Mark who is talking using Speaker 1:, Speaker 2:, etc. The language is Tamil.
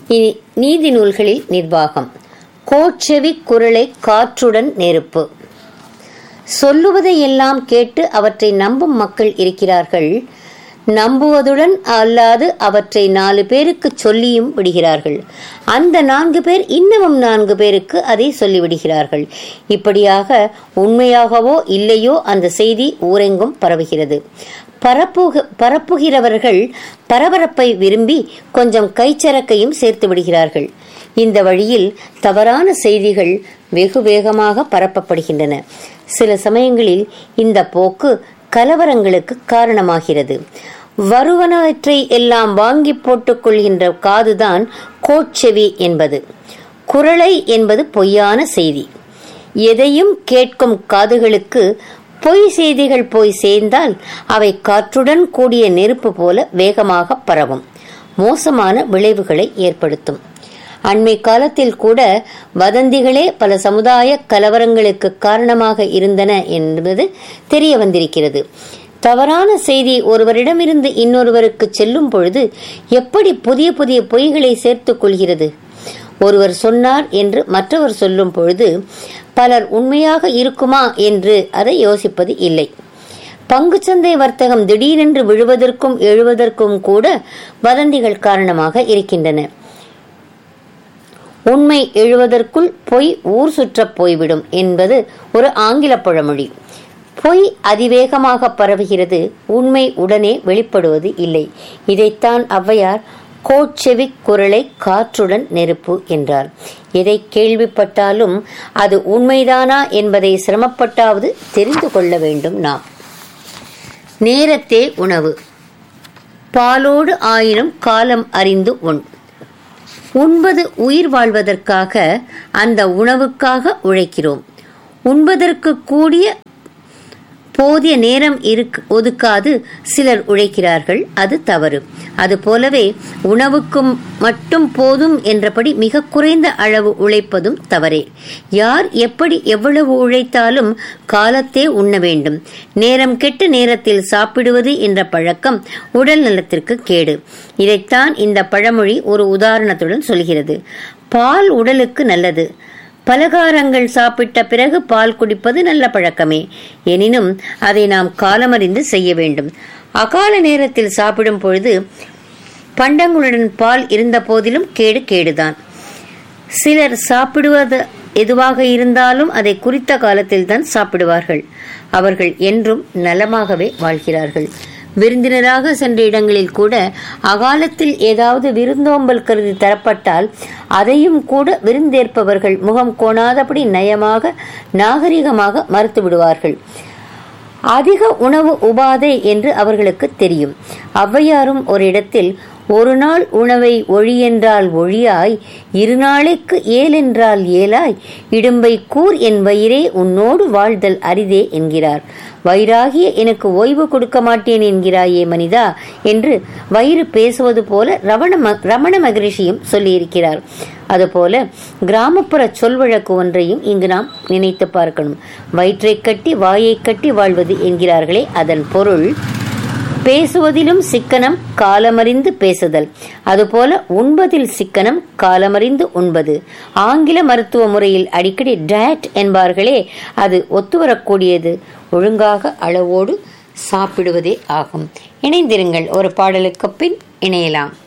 Speaker 1: இனி நீதி நூல்களில் நிர்வாகம் கோட்செவி குரலை காற்றுடன் நெருப்பு சொல்லுவதையெல்லாம் கேட்டு அவற்றை நம்பும் மக்கள் இருக்கிறார்கள் நம்புவதுடன் அல்லாது அவற்றை நாலு பேருக்கு சொல்லியும் விடுகிறார்கள் அந்த நான்கு பேர் இன்னமும் நான்கு பேருக்கு அதை சொல்லிவிடுகிறார்கள் இப்படியாக உண்மையாகவோ இல்லையோ அந்த செய்தி ஊரெங்கும் பரவுகிறது பரப்புக பரப்புகிறவர்கள் பரபரப்பை விரும்பி கொஞ்சம் கைச்சரக்கையும் சேர்த்து விடுகிறார்கள் இந்த வழியில் தவறான செய்திகள் வெகு வேகமாக பரப்பப்படுகின்றன சில சமயங்களில் இந்த போக்கு கலவரங்களுக்கு காரணமாகிறது வருவனவற்றை எல்லாம் வாங்கி போட்டுக் கொள்கின்ற காதுதான் கோட்செவி என்பது குரலை என்பது பொய்யான செய்தி எதையும் கேட்கும் காதுகளுக்கு பொய் செய்திகள் போய் சேர்ந்தால் அவை காற்றுடன் கூடிய நெருப்பு போல வேகமாக பரவும் மோசமான விளைவுகளை ஏற்படுத்தும் அண்மை காலத்தில் கூட வதந்திகளே பல சமுதாய கலவரங்களுக்கு காரணமாக இருந்தன என்பது தெரிய வந்திருக்கிறது தவறான செய்தி ஒருவரிடமிருந்து இன்னொருவருக்கு செல்லும் பொழுது எப்படி புதிய புதிய பொய்களை சேர்த்துக் கொள்கிறது ஒருவர் சொன்னார் என்று மற்றவர் சொல்லும் பொழுது பலர் உண்மையாக இருக்குமா என்று அதை யோசிப்பது இல்லை பங்குச்சந்தை வர்த்தகம் திடீரென்று விழுவதற்கும் எழுவதற்கும் கூட வதந்திகள் காரணமாக இருக்கின்றன உண்மை எழுவதற்குள் பொய் ஊர் சுற்றப் போய்விடும் என்பது ஒரு ஆங்கில பழமொழி பொய் அதிவேகமாக பரவுகிறது உண்மை உடனே வெளிப்படுவது இல்லை இதைத்தான் ஔவையார் கோட்செவி குரலை காற்றுடன் நெருப்பு என்றார் எதை கேள்விப்பட்டாலும் அது உண்மைதானா என்பதை சிரமப்பட்டாவது தெரிந்து கொள்ள வேண்டும் நாம் நேரத்தே உணவு பாலோடு ஆயினும் காலம் அறிந்து உண் உண்பது உயிர் வாழ்வதற்காக அந்த உணவுக்காக உழைக்கிறோம் உண்பதற்கு கூடிய போதிய நேரம் இருக்கு ஒதுக்காது சிலர் உழைக்கிறார்கள் அது தவறு அது போலவே உணவுக்கும் மட்டும் போதும் என்றபடி மிக குறைந்த அளவு உழைப்பதும் தவறே யார் எப்படி எவ்வளவு உழைத்தாலும் காலத்தே உண்ண வேண்டும் நேரம் கெட்ட நேரத்தில் சாப்பிடுவது என்ற பழக்கம் உடல் நலத்திற்கு கேடு இதைத்தான் இந்த பழமொழி ஒரு உதாரணத்துடன் சொல்கிறது பால் உடலுக்கு நல்லது பலகாரங்கள் சாப்பிட்ட பிறகு பால் குடிப்பது நல்ல பழக்கமே எனினும் அதை நாம் காலமறிந்து செய்ய வேண்டும் அகால நேரத்தில் சாப்பிடும் பொழுது பண்டங்களுடன் பால் இருந்த போதிலும் கேடு கேடுதான் சிலர் சாப்பிடுவது எதுவாக இருந்தாலும் அதை குறித்த காலத்தில் தான் சாப்பிடுவார்கள் அவர்கள் என்றும் நலமாகவே வாழ்கிறார்கள் விருந்தினராக சென்ற இடங்களில் கூட அகாலத்தில் ஏதாவது விருந்தோம்பல் கருதி தரப்பட்டால் அதையும் கூட விருந்தேற்பவர்கள் முகம் கோணாதபடி நயமாக நாகரிகமாக மறுத்து விடுவார்கள் அதிக உணவு உபாதை என்று அவர்களுக்கு தெரியும் ஔவையாரும் ஒரு இடத்தில் ஒரு நாள் உணவை ஒழி என்றால் ஒழியாய் இரு நாளைக்கு ஏல் என்றால் ஏலாய் இடும்பை கூர் என் வயிறே உன்னோடு வாழ்தல் அரிதே என்கிறார் வயிறாகிய எனக்கு ஓய்வு கொடுக்க மாட்டேன் என்கிறாயே மனிதா என்று வயிறு பேசுவது போல ரவண ரமண மகரிஷியும் சொல்லியிருக்கிறார் அதுபோல கிராமப்புற சொல்வழக்கு ஒன்றையும் இங்கு நாம் நினைத்து பார்க்கணும் வயிற்றை கட்டி வாயை கட்டி வாழ்வது என்கிறார்களே அதன் பொருள் பேசுவதிலும் சிக்கனம் காலமறிந்து பேசுதல் அதுபோல உண்பதில் சிக்கனம் காலமறிந்து உண்பது ஆங்கில மருத்துவ முறையில் அடிக்கடி டயட் என்பார்களே அது ஒத்துவரக்கூடியது ஒழுங்காக அளவோடு சாப்பிடுவதே ஆகும் இணைந்திருங்கள் ஒரு பாடலுக்கு பின் இணையலாம்